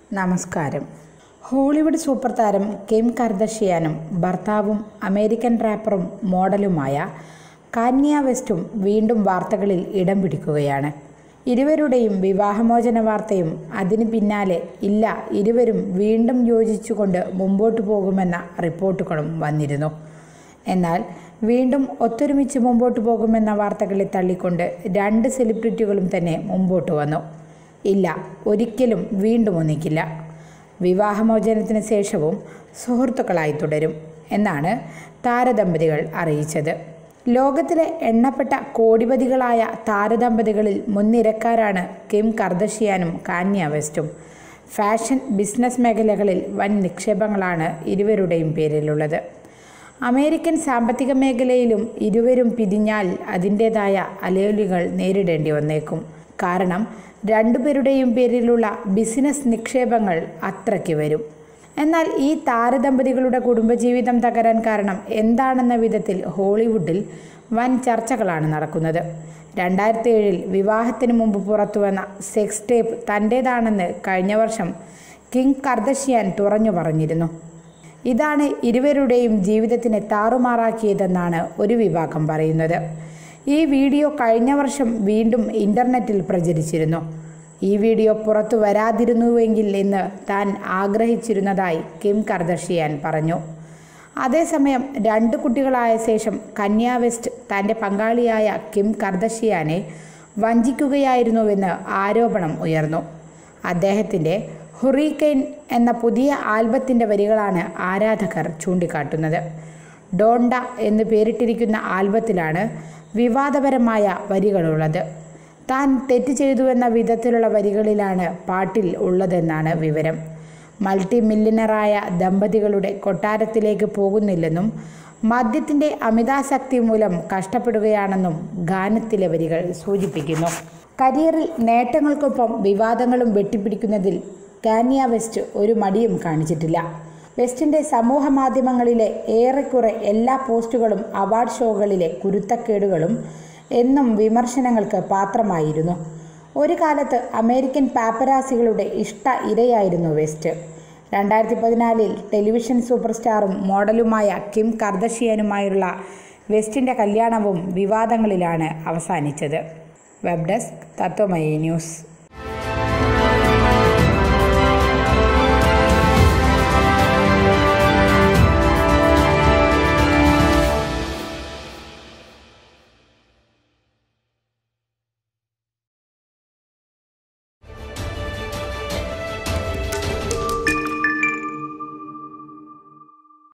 നമസ്കാരം Hollywood super താരം Kim കർദഷിയാനും ഭർത്താവും അമേരിക്കൻ റാപ്പറും മോഡലുമായ കാന്യ വെസ്റ്റും വീണ്ടും വാർത്തകളിൽ ഇടം പിടിക്കുകയാണ് ഇരുവരുടെയും വിവാഹമോചന വാർത്തയും അതിന് പിന്നാലെ ഇല്ല ഇരുവരും വീണ്ടും യോജിച്ചുകൊണ്ട് മുമ്പോട്ട് പോകുമെന്ന റിപ്പോർട്ടുകളും വന്നിരുന്നു എന്നാൽ വീണ്ടും ഒത്തൊരുമിച്ച് മുമ്പോട്ട് പോകുമെന്ന വാർത്തകളെ തള്ളിക്കൊണ്ട് രണ്ട് സെലിബ്രിറ്റികളും തന്നെ മുമ്പോട്ട് വന്നു ഇല്ല ഒരിക്കലും വീണ്ടും ഒന്നിക്കില്ല വിവാഹമോചനത്തിന് ശേഷവും സുഹൃത്തുക്കളായി തുടരും എന്നാണ് താരദമ്പതികൾ അറിയിച്ചത് ലോകത്തിലെ എണ്ണപ്പെട്ട കോടിപതികളായ താരദമ്പതികളിൽ മുൻനിരക്കാരാണ് കിം കർദഷിയാനും കാന്യ വെസ്റ്റും ഫാഷൻ ബിസിനസ് മേഖലകളിൽ വൻ നിക്ഷേപങ്ങളാണ് ഇരുവരുടെയും പേരിലുള്ളത് അമേരിക്കൻ സാമ്പത്തിക മേഖലയിലും ഇരുവരും പിരിഞ്ഞാൽ അതിൻ്റേതായ അലയൊലികൾ നേരിടേണ്ടി വന്നേക്കും കാരണം രണ്ടുപേരുടെയും പേരിലുള്ള ബിസിനസ് നിക്ഷേപങ്ങൾ അത്രയ്ക്ക് വരും എന്നാൽ ഈ താരദമ്പതികളുടെ കുടുംബജീവിതം തകരാൻ കാരണം എന്താണെന്ന വിധത്തിൽ ഹോളിവുഡിൽ വൻ ചർച്ചകളാണ് നടക്കുന്നത് രണ്ടായിരത്തി ഏഴിൽ വിവാഹത്തിന് മുമ്പ് പുറത്തുവന്ന സെക്സ് ടേപ്പ് തൻ്റേതാണെന്ന് കഴിഞ്ഞ വർഷം കിങ് കർദഷിയാൻ തുറഞ്ഞു പറഞ്ഞിരുന്നു ഇതാണ് ഇരുവരുടെയും ജീവിതത്തിനെ താറുമാറാക്കിയതെന്നാണ് ഒരു വിഭാഗം പറയുന്നത് ഈ വീഡിയോ കഴിഞ്ഞ വർഷം വീണ്ടും ഇൻ്റർനെറ്റിൽ പ്രചരിച്ചിരുന്നു ഈ വീഡിയോ പുറത്തു വരാതിരുന്നുവെങ്കിൽ എന്ന് താൻ ആഗ്രഹിച്ചിരുന്നതായി കിം കർദഷിയാൻ പറഞ്ഞു അതേസമയം രണ്ട് കുട്ടികളായ ശേഷം കന്യ വെസ്റ്റ് തൻ്റെ പങ്കാളിയായ കിം കർദഷിയാനെ വഞ്ചിക്കുകയായിരുന്നുവെന്ന് ആരോപണം ഉയർന്നു അദ്ദേഹത്തിൻ്റെ ഹുറീക്കെയിൻ എന്ന പുതിയ ആൽബത്തിൻ്റെ വരികളാണ് ആരാധകർ ചൂണ്ടിക്കാട്ടുന്നത് ഡോണ്ട എന്ന് പേരിട്ടിരിക്കുന്ന ആൽബത്തിലാണ് വിവാദപരമായ വരികളുള്ളത് താൻ തെറ്റ് ചെയ്തുവെന്ന വിധത്തിലുള്ള വരികളിലാണ് പാട്ടിൽ ഉള്ളതെന്നാണ് വിവരം മൾട്ടി മില്യണറായ ദമ്പതികളുടെ കൊട്ടാരത്തിലേക്ക് പോകുന്നില്ലെന്നും മദ്യത്തിൻ്റെ അമിതാസക്തി മൂലം കഷ്ടപ്പെടുകയാണെന്നും ഗാനത്തിലെ വരികൾ സൂചിപ്പിക്കുന്നു കരിയറിൽ നേട്ടങ്ങൾക്കൊപ്പം വിവാദങ്ങളും വെട്ടിപ്പിടിക്കുന്നതിൽ കാന്യ വെസ്റ്റ് ഒരു മടിയും കാണിച്ചിട്ടില്ല വെസ്റ്റിൻ്റെ സമൂഹ മാധ്യമങ്ങളിലെ ഏറെക്കുറെ എല്ലാ പോസ്റ്റുകളും അവാർഡ് ഷോകളിലെ കുരുത്തക്കേടുകളും എന്നും വിമർശനങ്ങൾക്ക് പാത്രമായിരുന്നു ഒരു കാലത്ത് അമേരിക്കൻ പാപ്പരാസികളുടെ ഇഷ്ട ഇരയായിരുന്നു വെസ്റ്റ് രണ്ടായിരത്തി പതിനാലിൽ ടെലിവിഷൻ സൂപ്പർ സ്റ്റാറും മോഡലുമായ കിം കർദഷിയനുമായുള്ള വെസ്റ്റിൻ്റെ കല്യാണവും വിവാദങ്ങളിലാണ് അവസാനിച്ചത് വെബ് ഡെസ്ക് തത്വമയി ന്യൂസ്